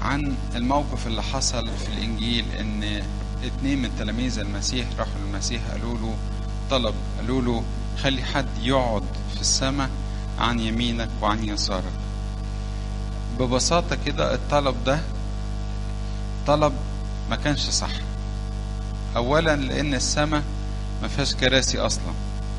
عن الموقف اللي حصل في الإنجيل إن اتنين من تلاميذ المسيح راحوا للمسيح قالوا له طلب قالوا له خلي حد يقعد في السماء عن يمينك وعن يسارك ببساطة كده الطلب ده طلب ما كانش صح أولا لأن السماء ما فيهاش كراسي أصلا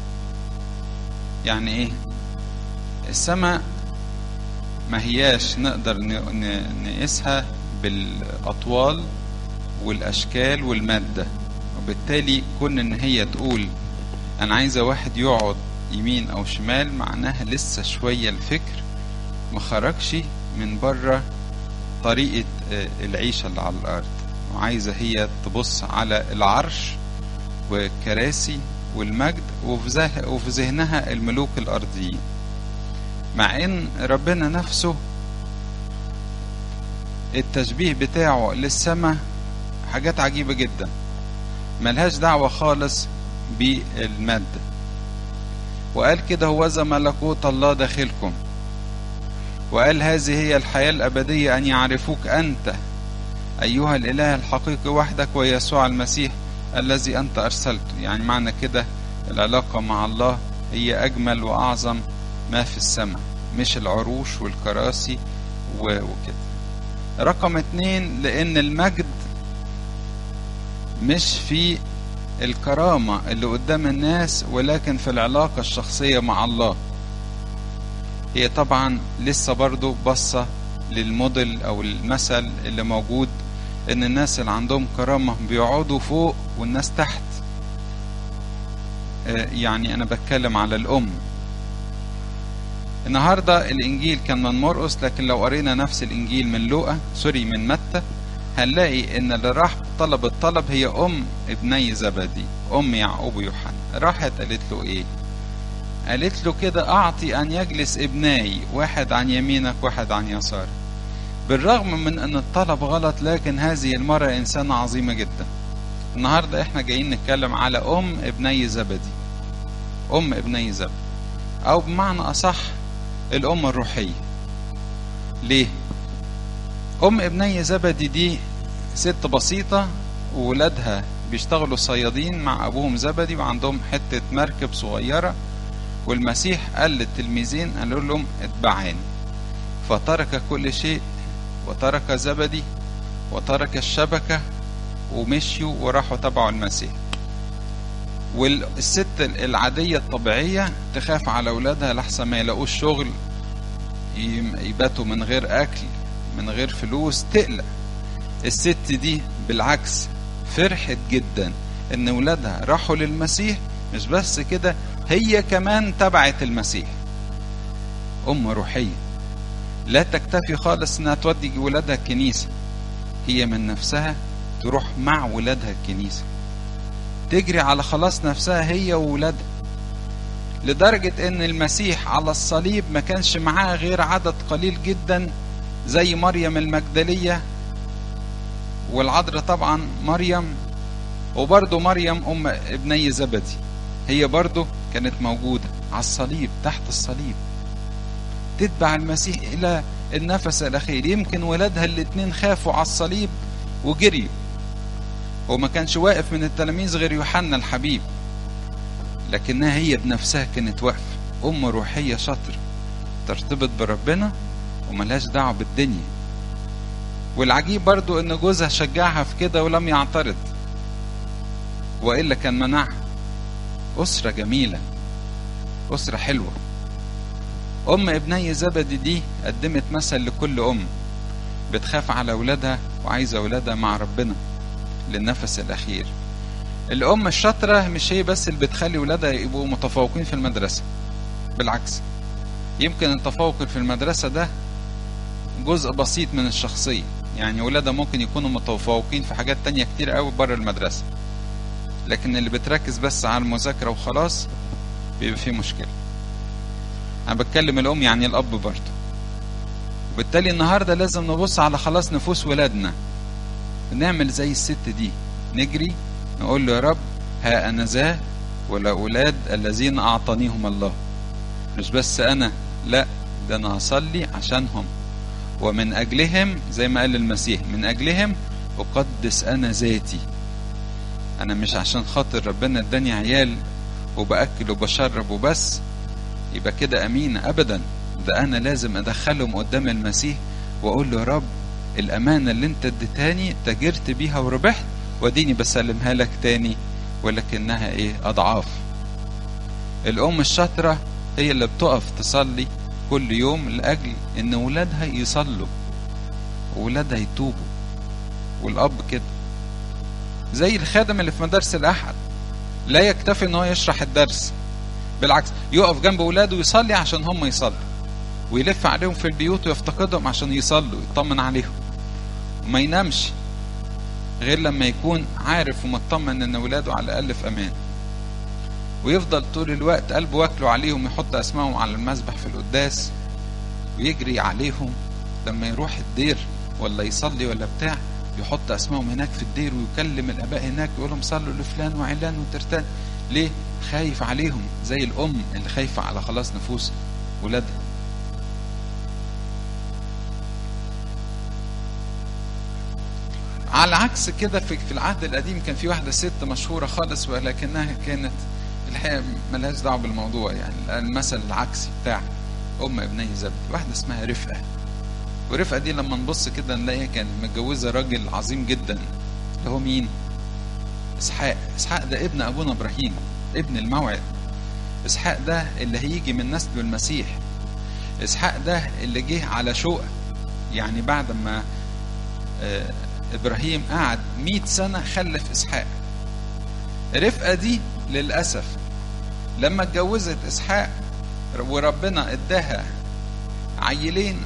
يعني إيه السماء ما هياش نقدر نقيسها بالأطوال والأشكال والمادة وبالتالي كون إن هي تقول أنا عايزة واحد يقعد يمين أو شمال معناها لسه شوية الفكر ما خرجش من بره طريقة العيشة اللي على الأرض وعايزة هي تبص على العرش والكراسي والمجد وفي ذهنها الملوك الأرضيين مع ان ربنا نفسه التشبيه بتاعه للسماء حاجات عجيبة جدا ملهاش دعوة خالص بالمادة وقال كده هوذا ملكوت الله داخلكم وقال هذه هي الحياة الأبدية أن يعرفوك أنت أيها الإله الحقيقي وحدك ويسوع المسيح الذي أنت أرسلته يعني معنى كده العلاقة مع الله هي أجمل وأعظم ما في السماء مش العروش والكراسي وكده رقم اتنين لان المجد مش في الكرامة اللي قدام الناس ولكن في العلاقة الشخصية مع الله هي طبعا لسه برضو بصة للموديل او المثل اللي موجود ان الناس اللي عندهم كرامة بيقعدوا فوق والناس تحت يعني انا بتكلم على الام النهارده الانجيل كان من مرقس لكن لو قرينا نفس الانجيل من لوقا سوري من متى هنلاقي ان اللي راح طلب الطلب هي ام ابني زبدي ام يعقوب ويوحنا راحت قالت له ايه قالت له كده اعطي ان يجلس ابناي واحد عن يمينك واحد عن يسارك بالرغم من ان الطلب غلط لكن هذه المرأة انسانة عظيمة جدا النهاردة احنا جايين نتكلم على ام ابني زبدي ام ابني زبدي او بمعنى اصح الأم الروحية ليه؟ أم ابني زبدي دي ست بسيطة وولادها بيشتغلوا صيادين مع أبوهم زبدي وعندهم حتة مركب صغيرة والمسيح قال للتلميذين قالوا لهم اتبعاني فترك كل شيء وترك زبدي وترك الشبكة ومشيوا وراحوا تبعوا المسيح والست العادية الطبيعية تخاف على أولادها لحسن ما يلاقوش شغل يباتوا من غير أكل من غير فلوس تقلق الست دي بالعكس فرحت جدا إن أولادها راحوا للمسيح مش بس كده هي كمان تبعت المسيح أم روحية لا تكتفي خالص إنها تودي ولادها الكنيسة هي من نفسها تروح مع ولادها الكنيسه تجري على خلاص نفسها هي وولادها لدرجة ان المسيح على الصليب ما كانش معاه غير عدد قليل جدا زي مريم المجدلية والعذراء طبعا مريم وبرضه مريم ام ابني زبدي هي برضه كانت موجودة على الصليب تحت الصليب تتبع المسيح الى النفس الاخير يمكن ولادها الاتنين خافوا على الصليب وجريوا وما كانش واقف من التلاميذ غير يوحنا الحبيب لكنها هي بنفسها كانت واقفة أم روحية شاطرة ترتبط بربنا وملهاش دعوة بالدنيا والعجيب برضو ان جوزها شجعها في كده ولم يعترض وإلا كان منعها أسرة جميلة أسرة حلوة أم ابني زبدي دي قدمت مثل لكل أم بتخاف على أولادها وعايزة أولادها مع ربنا للنفس الأخير الأم الشاطرة مش هي بس اللي بتخلي ولادها يبقوا متفوقين في المدرسة بالعكس يمكن التفوق في المدرسة ده جزء بسيط من الشخصية يعني ولادها ممكن يكونوا متفوقين في حاجات تانية كتير قوي بره المدرسة لكن اللي بتركز بس على المذاكرة وخلاص بيبقى فيه مشكلة أنا بتكلم الأم يعني الأب برضه وبالتالي النهاردة لازم نبص على خلاص نفوس ولادنا نعمل زي الست دي نجري نقول له يا رب ها أنا ذا والأولاد الذين أعطانيهم الله مش بس أنا لا ده أنا هصلي عشانهم ومن أجلهم زي ما قال المسيح من أجلهم أقدس أنا ذاتي أنا مش عشان خاطر ربنا اداني عيال وبأكل وبشرب وبس يبقى كده أمين أبدا ده أنا لازم أدخلهم قدام المسيح وأقول له يا رب الأمانة اللي أنت اديتاني تاجرت بيها وربحت واديني بسلمها لك تاني ولكنها إيه أضعاف الأم الشاطرة هي اللي بتقف تصلي كل يوم لأجل إن ولادها يصلوا وولادها يتوبوا والأب كده زي الخادم اللي في مدارس الأحد لا يكتفي إن هو يشرح الدرس بالعكس يقف جنب ولاده ويصلي عشان هم يصلوا ويلف عليهم في البيوت ويفتقدهم عشان يصلوا يطمن عليهم وما ينامش غير لما يكون عارف ومطمن ان ولاده على الاقل في امان ويفضل طول الوقت قلبه واكله عليهم يحط اسمائهم على المسبح في القداس ويجري عليهم لما يروح الدير ولا يصلي ولا بتاع يحط اسمائهم هناك في الدير ويكلم الاباء هناك يقول لهم صلوا لفلان وعلان وترتان ليه خايف عليهم زي الام اللي خايفه على خلاص نفوس ولادها على عكس كده في في العهد القديم كان في واحده ست مشهوره خالص ولكنها كانت الحقيقه ملهاش دعوه بالموضوع يعني المثل العكسي بتاع ام ابني زبدي واحده اسمها رفقه ورفقه دي لما نبص كده نلاقيها كانت متجوزه راجل عظيم جدا اللي هو مين؟ اسحاق اسحاق ده ابن ابونا ابراهيم ابن الموعد اسحاق ده اللي هيجي من نسل المسيح اسحاق ده اللي جه على شوق يعني بعد ما آه ابراهيم قعد مئة سنة خلف اسحاق رفقة دي للأسف لما اتجوزت اسحاق وربنا اداها عيلين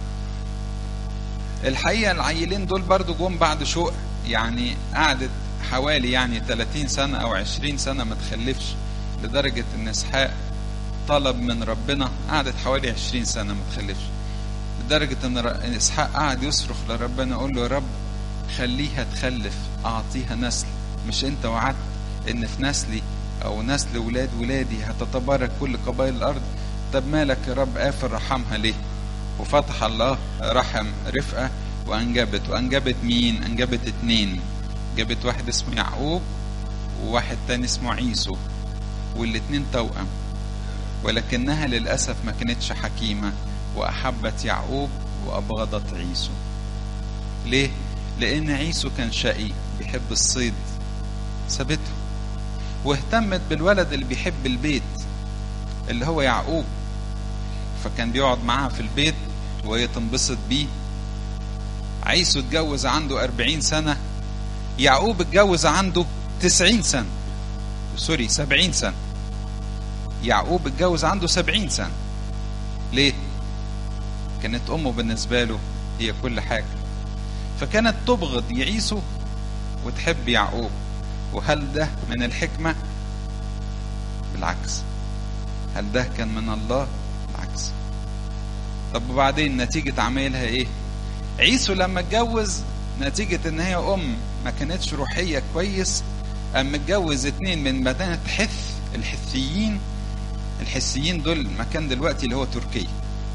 الحقيقة العيلين دول برضو جم بعد شوق يعني قعدت حوالي يعني 30 سنة أو 20 سنة ما تخلفش لدرجة إن إسحاق طلب من ربنا قعدت حوالي 20 سنة ما تخلفش لدرجة إن إسحاق قعد يصرخ لربنا يقول له يا رب خليها تخلف أعطيها نسل مش أنت وعدت إن في نسلي أو نسل ولاد ولادي هتتبارك كل قبائل الأرض طب مالك يا رب قافل رحمها ليه وفتح الله رحم رفقة وأنجبت وأنجبت مين أنجبت اتنين جابت واحد اسمه يعقوب وواحد تاني اسمه عيسو والاتنين توأم ولكنها للأسف ما كانتش حكيمة وأحبت يعقوب وأبغضت عيسو ليه؟ لأن عيسو كان شقي بيحب الصيد سابته واهتمت بالولد اللي بيحب البيت اللي هو يعقوب فكان بيقعد معاها في البيت وهي تنبسط بيه عيسو اتجوز عنده أربعين سنة يعقوب اتجوز عنده تسعين سنة سوري سبعين سنة يعقوب اتجوز عنده سبعين سنة ليه؟ كانت أمه بالنسبة له هي كل حاجة فكانت تبغض يعيسو وتحب يعقوب وهل ده من الحكمة؟ بالعكس هل ده كان من الله؟ بالعكس طب وبعدين نتيجة عمايلها ايه؟ عيسو لما اتجوز نتيجة ان هي ام ما كانتش روحية كويس قام متجوز اتنين من مدينة حث الحثيين الحسيين دول مكان دلوقتي اللي هو تركيا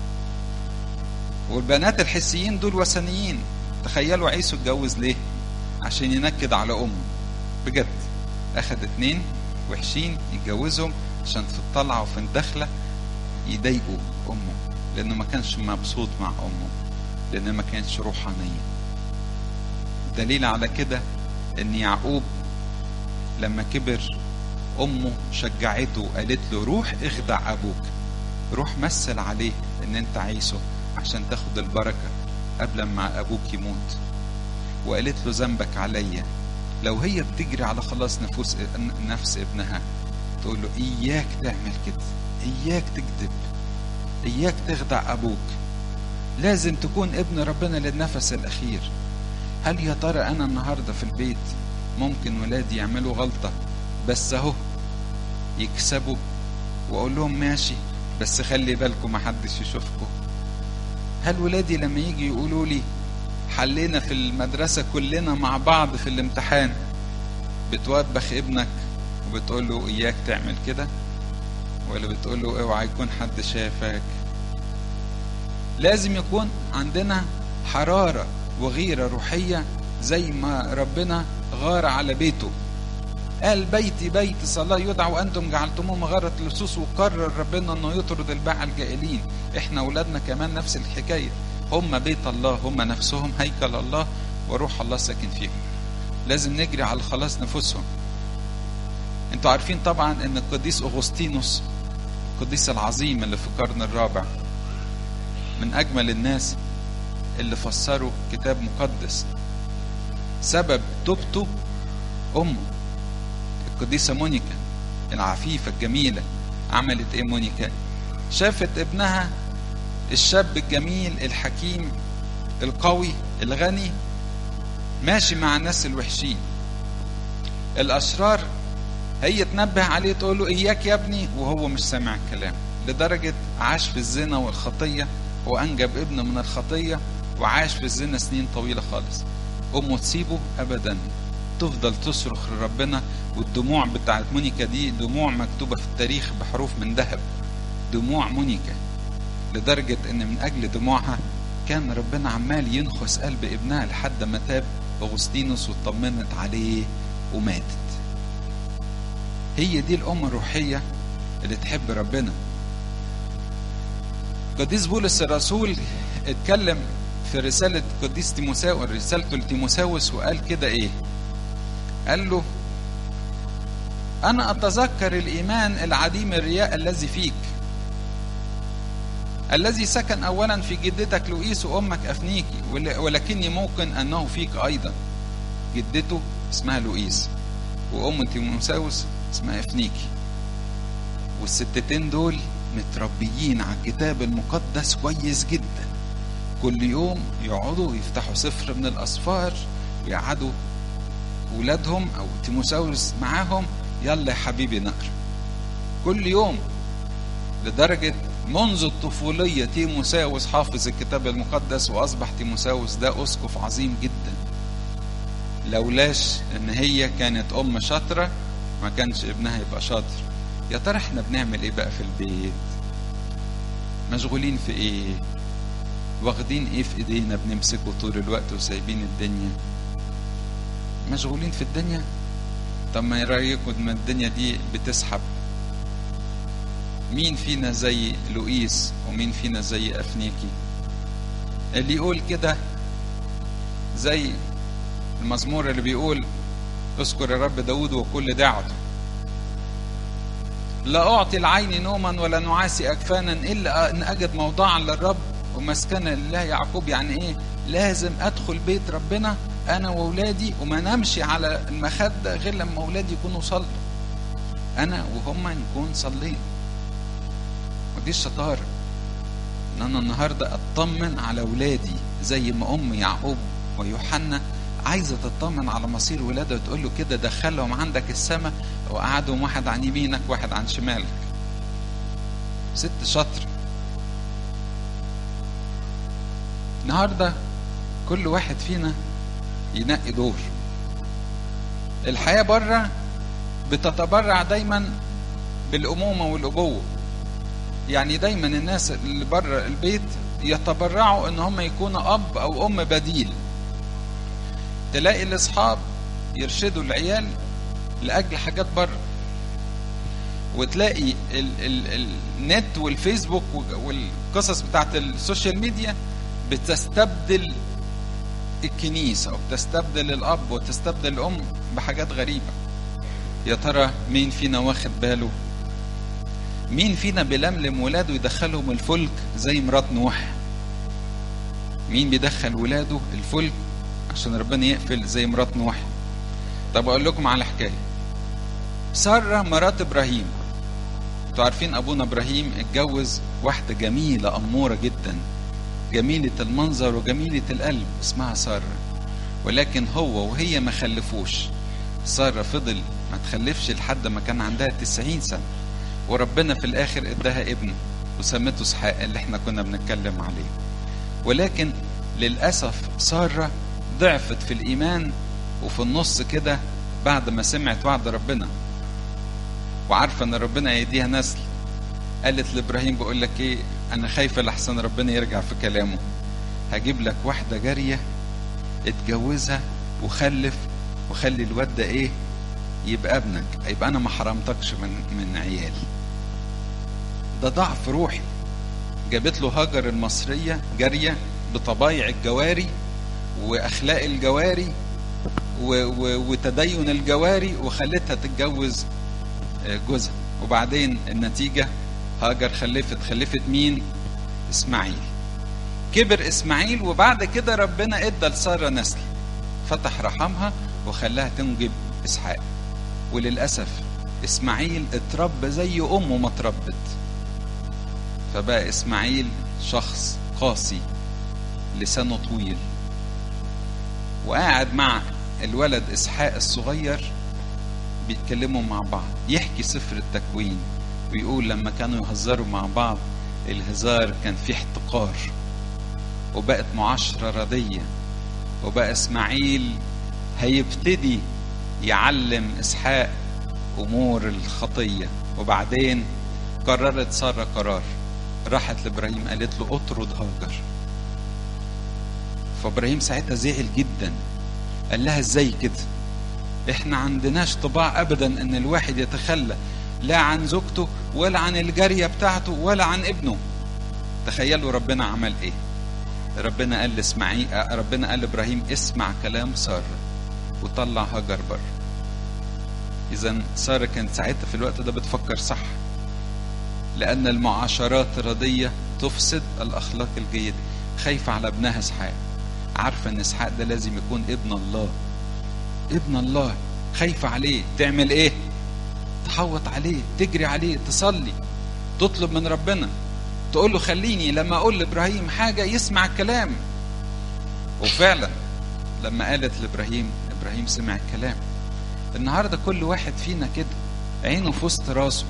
والبنات الحسيين دول وثنيين تخيلوا عيسو اتجوز ليه عشان ينكد على امه بجد اخد اتنين وحشين يتجوزهم عشان في الطلعة وفي الدخلة يضايقوا امه لانه ما كانش مبسوط مع امه لان ما كانتش روحانيه دليل على كده ان يعقوب لما كبر امه شجعته وقالت له روح اخدع ابوك روح مثل عليه ان انت عيسو عشان تاخد البركه قبل ما ابوك يموت وقالت له ذنبك عليا لو هي بتجري على خلاص نفوس نفس ابنها تقول له اياك تعمل كده اياك تكذب اياك تخدع ابوك لازم تكون ابن ربنا للنفس الاخير هل يا ترى انا النهارده في البيت ممكن ولادي يعملوا غلطه بس اهو يكسبوا واقول لهم ماشي بس خلي بالكم محدش يشوفكم هل ولادي لما يجي يقولوا لي حلينا في المدرسة كلنا مع بعض في الامتحان بتوبخ ابنك وبتقول له إياك تعمل كده ولا بتقول له اوعى يكون حد شافك لازم يكون عندنا حرارة وغيرة روحية زي ما ربنا غار على بيته قال بيتي بيت صلاة يدعى وأنتم جعلتموه مغارة لصوص وقرر ربنا أنه يطرد الباعة الجائلين إحنا أولادنا كمان نفس الحكاية هم بيت الله هم نفسهم هيكل الله وروح الله ساكن فيهم لازم نجري على خلاص نفوسهم انتوا عارفين طبعا ان القديس اغسطينوس القديس العظيم اللي في القرن الرابع من اجمل الناس اللي فسروا كتاب مقدس سبب توبته امه القديسه مونيكا العفيفه الجميله عملت ايه مونيكا شافت ابنها الشاب الجميل الحكيم القوي الغني ماشي مع الناس الوحشين الاشرار هي تنبه عليه تقول له اياك يا ابني وهو مش سامع الكلام لدرجه عاش في الزنا والخطيه وانجب ابن من الخطيه وعاش في الزنا سنين طويله خالص امه تسيبه ابدا تفضل تصرخ لربنا والدموع بتاعت مونيكا دي دموع مكتوبه في التاريخ بحروف من ذهب دموع مونيكا لدرجه ان من اجل دموعها كان ربنا عمال ينخس قلب ابنها لحد ما تاب اغسطينوس واطمنت عليه وماتت هي دي الأم الروحية اللي تحب ربنا قديس بولس الرسول اتكلم في رسالة قديس تيموساوس رسالته لتيموساوس وقال كده ايه قال له أنا أتذكر الإيمان العديم الرياء الذي فيك الذي سكن أولا في جدتك لؤيس وأمك أفنيكي ولكني موقن أنه فيك أيضا جدته اسمها لؤيس وأم تيموساوس اسمها افنيكي والستتين دول متربيين على الكتاب المقدس كويس جدا كل يوم يقعدوا يفتحوا سفر من الاسفار ويقعدوا ولادهم او تيموساوس معاهم يلا يا حبيبي نقرا كل يوم لدرجة منذ الطفولية تيموساوس حافظ الكتاب المقدس وأصبح تيموساوس ده أسقف عظيم جدا لولاش إن هي كانت أم شاطرة ما كانش ابنها يبقى شاطر يا ترى احنا بنعمل ايه بقى في البيت مشغولين في ايه واخدين ايه في ايدينا بنمسكه طول الوقت وسايبين الدنيا مشغولين في الدنيا طب ما رايكم ان الدنيا دي بتسحب مين فينا زي لؤيس ومين فينا زي افنيكي اللي يقول كده زي المزمور اللي بيقول اذكر يا رب داود وكل دعوته لا أعطي العين نوما ولا نعاسي أكفانا إلا أن أجد موضعا للرب ومسكنا لله يعقوب يعني إيه لازم أدخل بيت ربنا أنا وأولادي وما نمشي على المخدة غير لما أولادي يكونوا صلوا أنا وهم نكون صلينا ودي الشطارة إن أنا النهاردة أطمن على أولادي زي ما أم يعقوب ويوحنا عايزه تطمن على مصير ولادها وتقول له كده دخلهم عندك السماء وقعدهم واحد عن يمينك واحد عن شمالك ست شطر النهارده كل واحد فينا ينقي دور الحياه بره بتتبرع دايما بالامومه والابوه يعني دايما الناس اللي بره البيت يتبرعوا ان هم يكونوا اب او ام بديل تلاقي الاصحاب يرشدوا العيال لاجل حاجات بره وتلاقي ال ال النت والفيسبوك والقصص بتاعت السوشيال ميديا بتستبدل الكنيسة أو بتستبدل الأب وتستبدل الأم بحاجات غريبة يا ترى مين فينا واخد باله مين فينا بيلملم ولاده يدخلهم الفلك زي مرات نوح مين بيدخل ولاده الفلك عشان ربنا يقفل زي مرات نوح طب اقول لكم على حكايه ساره مرات ابراهيم انتوا عارفين ابونا ابراهيم اتجوز واحده جميله اموره جدا جميله المنظر وجميله القلب اسمها ساره ولكن هو وهي ما خلفوش ساره فضل ما تخلفش لحد ما كان عندها 90 سنه وربنا في الاخر اداها ابن وسمته اسحاق اللي احنا كنا بنتكلم عليه ولكن للاسف ساره ضعفت في الايمان وفي النص كده بعد ما سمعت وعد ربنا وعارفه ان ربنا يديها نسل قالت لابراهيم بقول لك ايه انا خايفه لحسن ربنا يرجع في كلامه هجيب لك واحده جاريه اتجوزها وخلف وخلي الواد ده ايه يبقى ابنك يبقى انا ما حرمتكش من من عيال ده ضعف روحي جابت له هاجر المصريه جاريه بطبايع الجواري واخلاق الجواري و و وتدين الجواري وخلتها تتجوز جوزها وبعدين النتيجه هاجر خلفت خلفت مين اسماعيل كبر اسماعيل وبعد كده ربنا ادى لساره نسل فتح رحمها وخلاها تنجب اسحاق وللاسف اسماعيل اتربى زي امه ما اتربت فبقى اسماعيل شخص قاسي لسانه طويل وقاعد مع الولد اسحاق الصغير بيتكلموا مع بعض يحكي سفر التكوين ويقول لما كانوا يهزروا مع بعض الهزار كان فيه احتقار وبقت معاشرة ردية وبقى اسماعيل هيبتدي يعلم اسحاق امور الخطية وبعدين قررت سارة قرار راحت لابراهيم قالت له اطرد هاجر فابراهيم ساعتها زعل جدا قال لها ازاي كده احنا عندناش طباع ابدا ان الواحد يتخلى لا عن زوجته ولا عن الجاريه بتاعته ولا عن ابنه تخيلوا ربنا عمل ايه ربنا قال لاسماعيل ربنا قال لابراهيم اسمع كلام ساره وطلع هاجر بره اذا ساره كانت ساعتها في الوقت ده بتفكر صح لان المعاشرات الرديه تفسد الاخلاق الجيده خايفه على ابنها اسحاق عارفه ان اسحاق ده لازم يكون ابن الله ابن الله خايفه عليه تعمل ايه تحوط عليه تجري عليه تصلي تطلب من ربنا تقول له خليني لما اقول لابراهيم حاجه يسمع الكلام وفعلا لما قالت لابراهيم ابراهيم سمع الكلام النهارده كل واحد فينا كده عينه في وسط راسه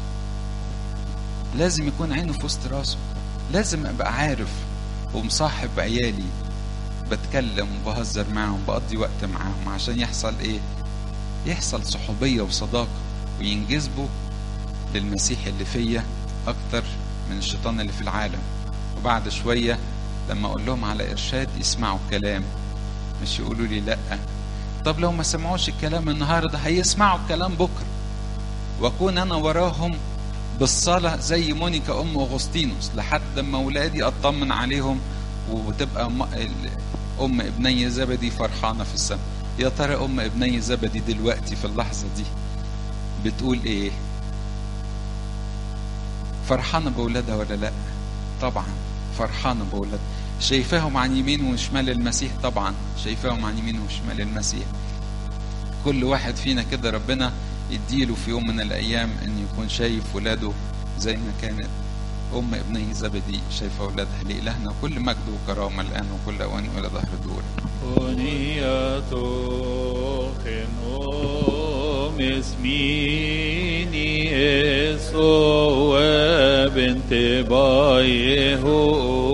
لازم يكون عينه في وسط راسه لازم ابقى عارف ومصاحب عيالي بتكلم وبهزر معاهم بقضي وقت معاهم عشان يحصل ايه يحصل صحوبية وصداقة وينجذبوا للمسيح اللي فيا اكتر من الشيطان اللي في العالم وبعد شوية لما اقول لهم على ارشاد يسمعوا الكلام مش يقولوا لي لا طب لو ما سمعوش الكلام النهارده هيسمعوا الكلام بكره واكون انا وراهم بالصلاة زي مونيكا ام اغسطينوس لحد ما ولادي اطمن عليهم وتبقى ام ابني زبدي فرحانة في السماء يا ترى ام ابني زبدي دلوقتي في اللحظة دي بتقول ايه فرحانة بولادها ولا لا طبعا فرحانة بولادها شايفاهم عن يمين وشمال المسيح طبعا شايفاهم عن يمين وشمال المسيح كل واحد فينا كده ربنا يديله في يوم من الايام ان يكون شايف ولاده زي ما كانت ام ابني زبدي شايفه اولادها لالهنا كل مجد وكرامه الان وكل اوان والى ظهر الدور اسميني اسو بنت بايه